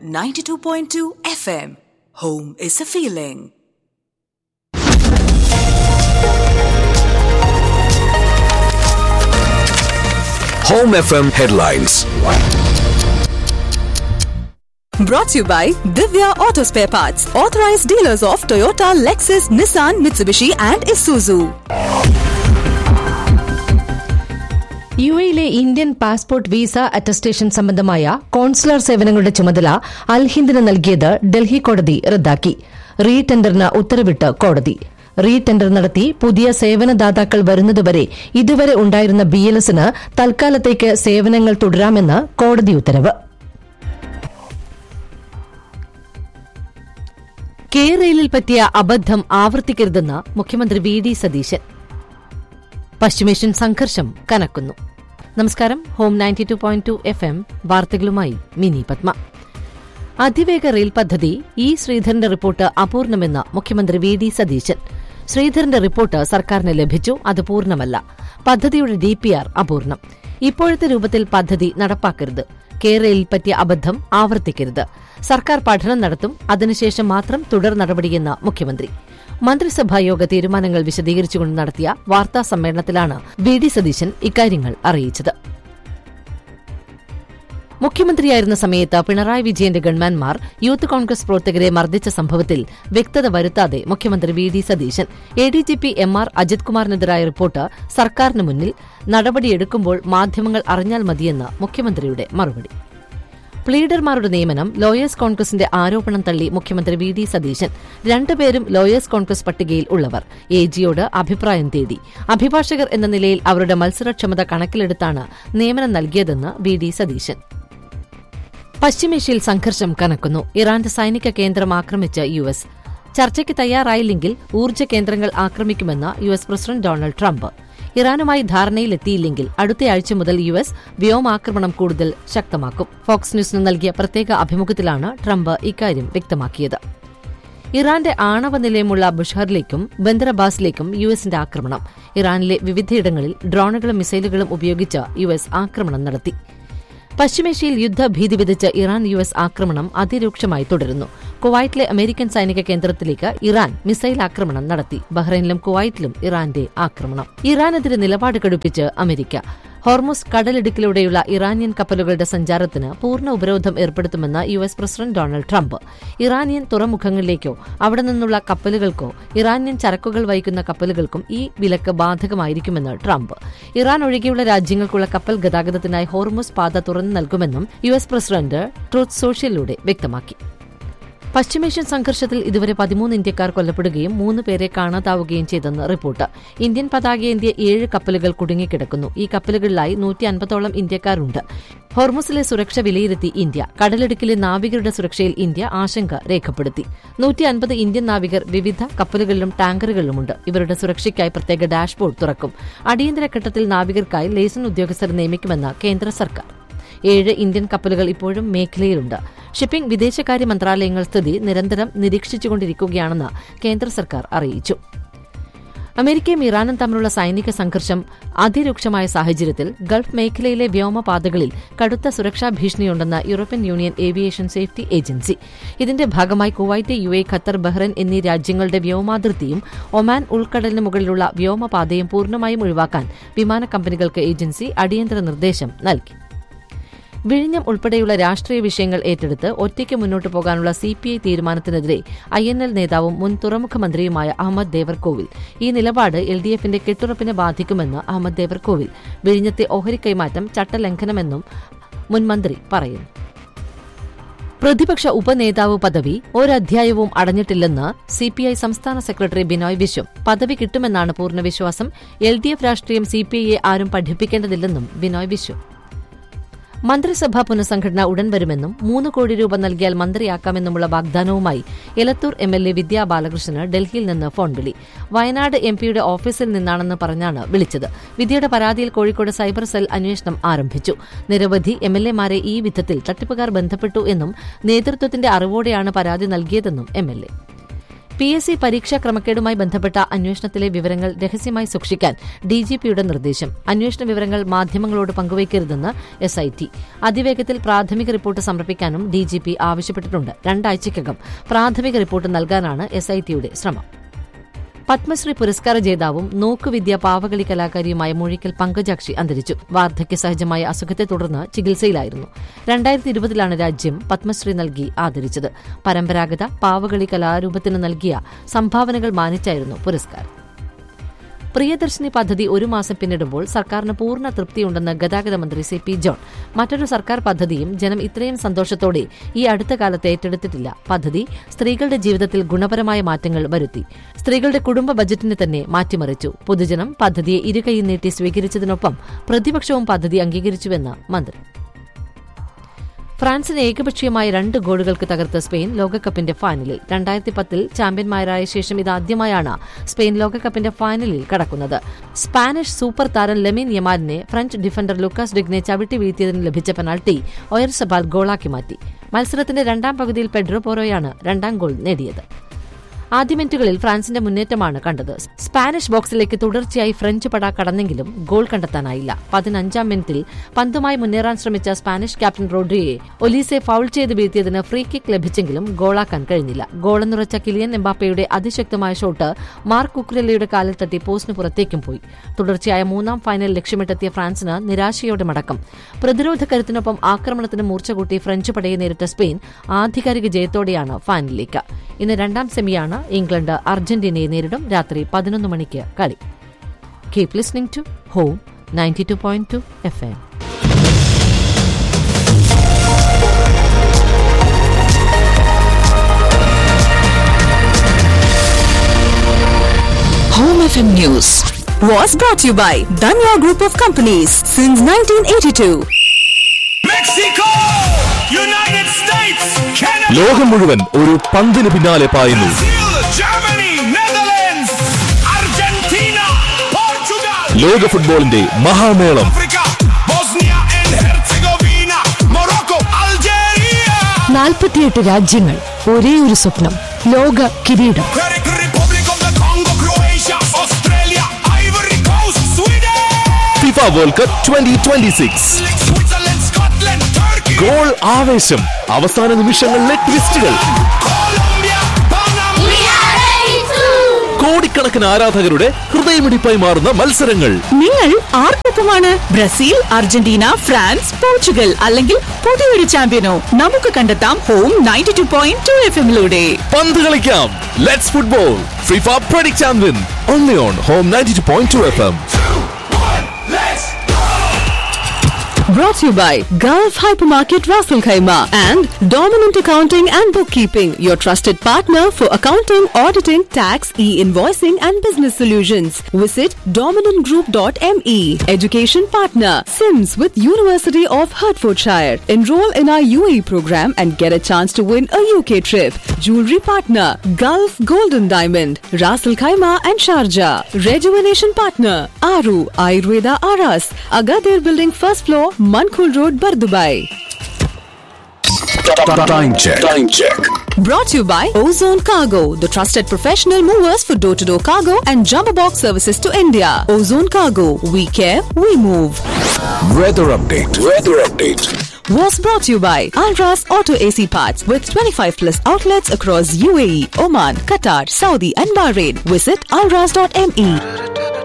92.2 FM. Home is a feeling. Home FM headlines. Brought to you by Divya Auto Spare Parts, authorized dealers of Toyota, Lexus, Nissan, Mitsubishi, and Isuzu. U എയിലെ Indian passport visa attestation സംബന്ധമായ consular സേവനങ്ങളുടെ ചുമതല അൽഹിന്ദിന് നൽകിയത് ഡൽഹി കോടതി റദ്ദാക്കി re ടെൻഡറിന് ഉത്തരവിട്ട് കോടതി re tender നടത്തി പുതിയ സേവനദാതാക്കൾ വരുന്നതുവരെ ഇതുവരെ ഉണ്ടായിരുന്ന ബി എൽ എസിന് തൽക്കാലത്തേക്ക് സേവനങ്ങൾ തുടരാമെന്ന് കോടതി ഉത്തരവ് കേരളയിൽ പറ്റിയ അബദ്ധം ആവർത്തിക്കരുതെന്ന് മുഖ്യമന്ത്രി വി ഡി സതീശൻ പശ്ചിമേഷ്യൻ സംഘർഷം കനക്കുന്നു നമസ്കാരം home ninety two point two F M വാർത്തകളുമായി മിനി പത്മ അതിവേഗ റെയിൽ പദ്ധതി ഇ ശ്രീധരന്റെ റിപ്പോർട്ട് അപൂർണമെന്ന് മുഖ്യമന്ത്രി വി ഡി സതീശൻ ശ്രീധരന്റെ റിപ്പോർട്ട് സർക്കാരിന് ലഭിച്ചു അത് പൂർണ്ണമല്ല പദ്ധതിയുടെ ഡിപിആർ അപൂർണം ഇപ്പോഴത്തെ രൂപത്തിൽ പദ്ധതി നടപ്പാക്കരുത് കേരളയിൽ പറ്റിയ അബദ്ധം ആവർത്തിക്കരുത് സർക്കാർ പഠനം നടത്തും അതിനുശേഷം മാത്രം തുടർ നടപടിയെന്ന് മുഖ്യമന്ത്രി മന്ത്രിസഭായോഗ തീരുമാനങ്ങൾ വിശദീകരിച്ചുകൊണ്ട് നടത്തിയ വാർത്താ സമ്മേളനത്തിലാണ് വി ഡി സതീശൻ ഇക്കാര്യങ്ങൾ അറിയിച്ചത് മുഖ്യമന്ത്രിയായിരുന്ന സമയത്ത് പിണറായി വിജയന്റെ ഗൺമാൻമാർ യൂത്ത് കോൺഗ്രസ് പ്രവർത്തകരെ മർദ്ദിച്ച സംഭവത്തിൽ വ്യക്തത വരുത്താതെ മുഖ്യമന്ത്രി V D Satheesan A D G P M R Ajith കുമാറിനെതിരായ റിപ്പോർട്ട് സർക്കാരിന് മുന്നിൽ നടപടിയെടുക്കുമ്പോൾ മാധ്യമങ്ങൾ അറിഞ്ഞാൽ മതിയെന്ന് മുഖ്യമന്ത്രിയുടെ മറുപടി പ്ലീഡർമാരുടെ നിയമനം ലോയേഴ്സ് കോൺഗ്രസിന്റെ ആരോപണം തള്ളി മുഖ്യമന്ത്രി വി ഡി സതീശൻ രണ്ടുപേരും ലോയേഴ്സ് കോൺഗ്രസ് പട്ടികയിൽ ഉള്ളവർ എ ജിയോട് അഭിപ്രായം തേടി അഭിഭാഷകർ എന്ന നിലയിൽ അവരുടെ മത്സരക്ഷമത കണക്കിലെടുത്താണ് നിയമനം നൽകിയതെന്ന് വി ഡി സതീശൻ പശ്ചിമേഷ്യയിൽ സംഘർഷം കനക്കുന്നു ഇറാന്റെ സൈനിക കേന്ദ്രം ആക്രമിച്ച് യു എസ് ചർച്ചയ്ക്ക് തയ്യാറായില്ലെങ്കിൽ ഊർജ്ജ കേന്ദ്രങ്ങൾ ആക്രമിക്കുമെന്ന് U S president Donald Trump ഇറാനുമായി ധാരണയിലെത്തിയില്ലെങ്കിൽ അടുത്തയാഴ്ച മുതൽ യു എസ് വ്യോമാക്രമണം കൂടുതൽ ശക്തമാക്കും ഫോക്സ് ന്യൂസിന് നൽകിയ പ്രത്യേക അഭിമുഖത്തിലാണ് ട്രംപ് ഇക്കാര്യം വ്യക്തമാക്കിയത് ഇറാന്റെ ആണവ നിലയമുള്ള ബുഷഹറിലേക്കും ബന്ദറബാസിലേക്കും യു എസിന്റെ ആക്രമണം ഇറാനിലെ വിവിധയിടങ്ങളിൽ ഡ്രോണുകളും മിസൈലുകളും ഉപയോഗിച്ച് യു എസ് ആക്രമണം നടത്തി പശ്ചിമേഷ്യയിൽ യുദ്ധഭീതി വിധിച്ച് ഇറാൻ യു എസ് ആക്രമണം അതിരൂക്ഷമായി തുടരുന്നു കുവൈറ്റിലെ അമേരിക്കൻ സൈനിക കേന്ദ്രത്തിലേക്ക് ഇറാൻ മിസൈൽ ആക്രമണം നടത്തി ബഹ്റൈനിലും കുവൈറ്റിലും ഇറാന്റെ ആക്രമണം ഇറാനെതിരെ നിലപാട് കടുപ്പിച്ച് അമേരിക്ക ഹോർമുസ് കടലിടുക്കിലൂടെയുള്ള ഇറാനിയൻ കപ്പലുകളുടെ സഞ്ചാരത്തിന് പൂർണ്ണ ഉപരോധം ഏർപ്പെടുത്തുമെന്ന് U S president Donald Trump Iranian തുറമുഖങ്ങളിലേക്കോ അവിടെ നിന്നുള്ള കപ്പലുകൾക്കോ ഇറാനിയൻ ചരക്കുകൾ വഹിക്കുന്ന കപ്പലുകൾക്കും ഈ വിലക്ക് ബാധകമായിരിക്കുമെന്ന് ട്രംപ് ഇറാൻ ഒഴികെയുള്ള രാജ്യങ്ങൾക്കുള്ള കപ്പൽ ഗതാഗതത്തിനായി ഹോർമുസ് പാത തുറന്നു നൽകുമെന്നും യു എസ് പ്രസിഡന്റ് ട്രൂത്ത് സോഷ്യലിലൂടെ വ്യക്തമാക്കി പശ്ചിമേഷ്യൻ സംഘർഷത്തിൽ ഇതുവരെ പതിമൂന്ന് ഇന്ത്യക്കാർ കൊല്ലപ്പെടുകയും മൂന്ന് പേരെ കാണാതാവുകയും ചെയ്തെന്ന് റിപ്പോർട്ട് ഇന്ത്യൻ പതാകയേന്തിയ ഏഴ് കപ്പലുകൾ കുടുങ്ങിക്കിടക്കുന്നു ഈ കപ്പലുകളിലായി നൂറ്റി അൻപതോളം ഇന്ത്യക്കാരുണ്ട് ഹോർമുസിലെ സുരക്ഷ വിലയിരുത്തി ഇന്ത്യ കടലിടുക്കിലെ നാവികരുടെ സുരക്ഷയിൽ ഇന്ത്യ ആശങ്ക രേഖപ്പെടുത്തി നൂറ്റി അൻപത് ഇന്ത്യൻ നാവികർ വിവിധ കപ്പലുകളിലും ടാങ്കറുകളിലുമുണ്ട് ഇവരുടെ സുരക്ഷയ്ക്കായി പ്രത്യേക ഡാഷ്ബോർഡ് തുറക്കും അടിയന്തര ഘട്ടത്തിൽ നാവികർക്കായി ലേസൺ ഉദ്യോഗസ്ഥരെ നിയമിക്കുമെന്ന് കേന്ദ്ര സർക്കാർ ഏഴ് ഇന്ത്യൻ കപ്പലുകൾ ഇപ്പോഴും മേഖലയിലുണ്ട് ഷിപ്പിംഗ് വിദേശകാര്യ മന്ത്രാലയങ്ങൾ സ്ഥിതി നിരന്തരം നിരീക്ഷിച്ചുകൊണ്ടിരിക്കുകയാണെന്ന് കേന്ദ്ര സർക്കാർ അറിയിച്ചു അമേരിക്കയും ഇറാനും തമ്മിലുള്ള സൈനിക സംഘർഷം അതിരൂക്ഷമായ സാഹചര്യത്തിൽ ഗൾഫ് മേഖലയിലെ വ്യോമപാതകളിൽ കടുത്ത സുരക്ഷാ ഭീഷണിയുണ്ടെന്ന് European Union Aviation Safety Agency ഇതിന്റെ ഭാഗമായി Kuwait U A Qatar Bahrain എന്നീ രാജ്യങ്ങളുടെ വ്യോമാതിർത്തിയും ഒമാൻ ഉൾക്കടലിന് മുകളിലുള്ള വ്യോമപാതയും പൂർണ്ണമായും ഒഴിവാക്കാൻ വിമാന കമ്പനികൾക്ക് ഏജൻസി അടിയന്തര നിർദ്ദേശം നൽകി വിഴിഞ്ഞം ഉൾപ്പെടെയുള്ള രാഷ്ട്രീയ വിഷയങ്ങൾ ഏറ്റെടുത്ത് ഒറ്റയ്ക്ക് മുന്നോട്ടു പോകാനുള്ള സി പി ഐ തീരുമാനത്തിനെതിരെ ഐ എൻ എൽ നേതാവും മുൻ തുറമുഖ മന്ത്രിയുമായ അഹമ്മദ് ദേവർകോവിൽ ഈ നിലപാട് എൽ ഡി എഫിന്റെ കെട്ടുറപ്പിനെ ബാധിക്കുമെന്ന് അഹമ്മദ് ദേവർകോവിൽ വിഴിഞ്ഞത്തെ ഓഹരി കൈമാറ്റം ചട്ടലംഘനമെന്നും മുൻ മന്ത്രി പറയുന്നു പ്രതിപക്ഷ ഉപനേതാവ് പദവി ഒരധ്യായവും അടഞ്ഞിട്ടില്ലെന്ന് സിപിഐ സംസ്ഥാന സെക്രട്ടറി ബിനോയ് വിശ്വം പദവി കിട്ടുമെന്നാണ് പൂർണ്ണ വിശ്വാസം എൽ ഡി എഫ് രാഷ്ട്രീയം സിപിഐയെ ആരും പഠിപ്പിക്കേണ്ടതില്ലെന്നും ബിനോയ് വിശ്വം മന്ത്രിസഭാ പുനഃസംഘടന ഉടൻ വരുമെന്നും മൂന്ന് കോടി രൂപ നൽകിയാൽ മന്ത്രിയാക്കാമെന്നുമുള്ള വാഗ്ദാനവുമായി Elathur M L A Vidya ബാലകൃഷ്ണന് ഡൽഹിയിൽ നിന്ന് ഫോൺ വിളി വയനാട് എം പിയുടെ ഓഫീസിൽ നിന്നാണെന്ന് പറഞ്ഞാണ് വിളിച്ചത് വിദ്യയുടെ പരാതിയിൽ കോഴിക്കോട് സൈബർ സെൽ അന്വേഷണം ആരംഭിച്ചു നിരവധി എം എൽ എമാരെ ഈ വിധത്തിൽ തട്ടിപ്പുകാർ ബന്ധപ്പെട്ടു എന്നും നേതൃത്വത്തിന്റെ അറിവോടെയാണ് പരാതി നൽകിയതെന്നും M L A P S C പരീക്ഷാ ക്രമക്കേടുമായി ബന്ധപ്പെട്ട അന്വേഷണത്തിലെ വിവരങ്ങൾ രഹസ്യമായി സൂക്ഷിക്കാൻ ഡിജിപിയുടെ നിർദ്ദേശം അന്വേഷണ വിവരങ്ങൾ മാധ്യമങ്ങളോട് പങ്കുവയ്ക്കരുതെന്ന് എസ് ഐ ടി അതിവേഗത്തിൽ പ്രാഥമിക റിപ്പോർട്ട് സമർപ്പിക്കാനും ഡിജിപി ആവശ്യപ്പെട്ടിട്ടുണ്ട് രണ്ടാഴ്ചയ്ക്കകം പ്രാഥമിക റിപ്പോർട്ട് നൽകാനാണ് എസ് ഐ ടിയുടെ ശ്രമം പത്മശ്രീ പുരസ്കാര ജേതാവും നോക്കുവിദ്യ പാവകളി കലാകാരിയുമായ മുഴിക്കൽ പങ്കജാക്ഷി അന്തരിച്ചു വാർദ്ധക്യ സഹജമായ അസുഖത്തെ തുടർന്ന് ചികിത്സയിലായിരുന്നു രണ്ടായിരത്തി ഇരുപതിലാണ് രാജ്യം പത്മശ്രീ നൽകി ആദരിച്ചത് പരമ്പരാഗത പാവകളി കലാരൂപത്തിന് നൽകിയ സംഭാവനകൾ മാനിച്ചായിരുന്നു പുരസ്കാരം പ്രിയദർശിനി പദ്ധതി ഒരു മാസം പിന്നിടുമ്പോൾ സർക്കാരിന് പൂർണ്ണ തൃപ്തിയുണ്ടെന്ന് ഗതാഗത മന്ത്രി സി പി ജോൺ മറ്റൊരു സർക്കാർ പദ്ധതിയും ജനം ഇത്രയും സന്തോഷത്തോടെ ഈ അടുത്ത കാലത്ത് ഏറ്റെടുത്തിട്ടില്ല പദ്ധതി സ്ത്രീകളുടെ ജീവിതത്തിൽ ഗുണപരമായ മാറ്റങ്ങൾ വരുത്തി സ്ത്രീകളുടെ കുടുംബ ബജറ്റിനെ തന്നെ മാറ്റിമറിച്ചു പൊതുജനം പദ്ധതിയെ ഇരുകൈ നീട്ടി സ്വീകരിച്ചതിനൊപ്പം പ്രതിപക്ഷവും പദ്ധതി അംഗീകരിച്ചുവെന്ന് മന്ത്രി ഫ്രാൻസിന് ഏകപക്ഷീയമായ രണ്ട് ഗോളുകൾക്ക് തകർത്ത സ്പെയിൻ ലോകകപ്പിന്റെ ഫൈനലിൽ രണ്ടായിരത്തി പത്തിൽ ചാമ്പ്യന്മാരായ ശേഷം ഇതാദ്യമായാണ് സ്പെയിൻ ലോകകപ്പിന്റെ ഫൈനലിൽ കടക്കുന്നത് സ്പാനിഷ് സൂപ്പർ താരം ലെമിൻ യമാലിനെ ഫ്രഞ്ച് ഡിഫൻഡർ ലുക്കാസ് ഡിഗ്നെ ചവിട്ടി വീഴ്ത്തിയതിന് ലഭിച്ച പെനാൽറ്റി ഒയർ സബാൽ ഗോളാക്കി മാറ്റി മത്സരത്തിന്റെ രണ്ടാം പകുതിയിൽ പെഡ്രോ പോറോയാണ് രണ്ടാം ഗോൾ നേടിയത് ആദ്യ മിനിറ്റുകളിൽ ഫ്രാൻസിന്റെ മുന്നേറ്റമാണ് കണ്ടത് സ്പാനിഷ് ബോക്സിലേക്ക് തുടർച്ചയായി ഫ്രഞ്ച് പട കടന്നെങ്കിലും ഗോൾ കണ്ടെത്താനായില്ല പതിനഞ്ചാം മിനിറ്റിൽ പന്തുമായി മുന്നേറാൻ ശ്രമിച്ച സ്പാനിഷ് ക്യാപ്റ്റൻ റോഡ്രിയെ ഒലീസെ ഫൌൾ ചെയ്ത് വീഴ്ത്തിയതിന് ഫ്രീ കിക്ക് ലഭിച്ചെങ്കിലും ഗോളാക്കാൻ കഴിഞ്ഞില്ല ഗോളെന്നുറച്ച കിലിയൻ എംബാപ്പയുടെ അതിശക്തമായ ഷോട്ട് മാർക്ക് കുക്രല്ലയുടെ കാലിൽ തട്ടി പോസ്റ്റിന് പുറത്തേക്കും പോയി തുടർച്ചയായ മൂന്നാം ഫൈനൽ ലക്ഷ്യമിട്ടെത്തിയ ഫ്രാൻസിന് നിരാശയോടെ മടക്കം പ്രതിരോധ കരുത്തിനൊപ്പം ആക്രമണത്തിന് മൂർച്ച കൂട്ടി ഫ്രഞ്ച് പടയെ നേരിട്ട സ്പെയിൻ ആധികാരിക ജയത്തോടെയാണ് ഫൈനലിലേക്ക് ഇന്ന് രണ്ടാം സെമിയാണ് ഇംഗ്ലണ്ട് അർജന്റീനയെ നേരിടും രാത്രി പതിനൊന്ന് മണിക്ക് കളി keep listening to home ninety two point two F M Home FM News was brought to you by Danya Group of Companies since 1982. Mexico! United States, Canada, ലോകം മുഴുവൻ ഒരു പന്തിന് പിന്നാലെ പായുന്നു Brazil, Germany, Netherlands, Argentina, Portugal, ലോക ഫുട്ബോളിന്റെ മഹാമേളം Africa, Bosnia and Herzegovina, Morocco, Algeria, നാൽപ്പത്തിയെട്ട് രാജ്യങ്ങൾ ഒരേ ഒരു സ്വപ്നം ലോക കിരീടം Czech Republic of the Congo, Croatia, Australia, Ivory Coast, Sweden, FIFA world cup twenty twenty six Switzerland, Scotland, Turkey, goal ആവേശം അവസാന നിമിഷങ്ങളിലെ ട്വിസ്റ്റുകൾ Colombia, Panama. കോടിക്കണക്കിന് ആരാധകരുടെ ഹൃദയമിടിപ്പായി മാറുന്ന മത്സരങ്ങൾ നിങ്ങൾ ആർക്കൊപ്പമാണ് ബ്രസീൽ അർജന്റീന ഫ്രാൻസ് പോർച്ചുഗൽ അല്ലെങ്കിൽ പുതിയൊരു ചാമ്പ്യനോ നമുക്ക് കണ്ടെത്താം home ninety two point two F എമ്മിലൂടെ പന്ത് കളിക്കാം let's football FIFA predict champion only on home ninety two point two F M Brought to you by Gulf Hypermarket Raffle Khaima and Dominant Accounting and Bookkeeping, your trusted partner for accounting, auditing, tax, e-invoicing and business solutions. Visit dominantgroup.me. Education partner, Sims with University of Hertfordshire. Enroll in our UAE program and get a chance to win a UK trip. Jewelry partner, Gulf Golden Diamond, Raffle Khaima and Sharjah. Rejuvenation partner, Aru Ayurveda Aras, Agadir Building first floor, Mankul Road, Bardubai. Time check. Time check. Brought to you by Ozone Cargo, the trusted professional movers for door to door cargo and jumbo box services to India. Ozone Cargo, we care, we move. Weather update. Weather update. Was brought to you by Alras Auto AC Parts with 25 plus outlets across UAE, Oman, Qatar, Saudi, and Bahrain. Visit alras.me.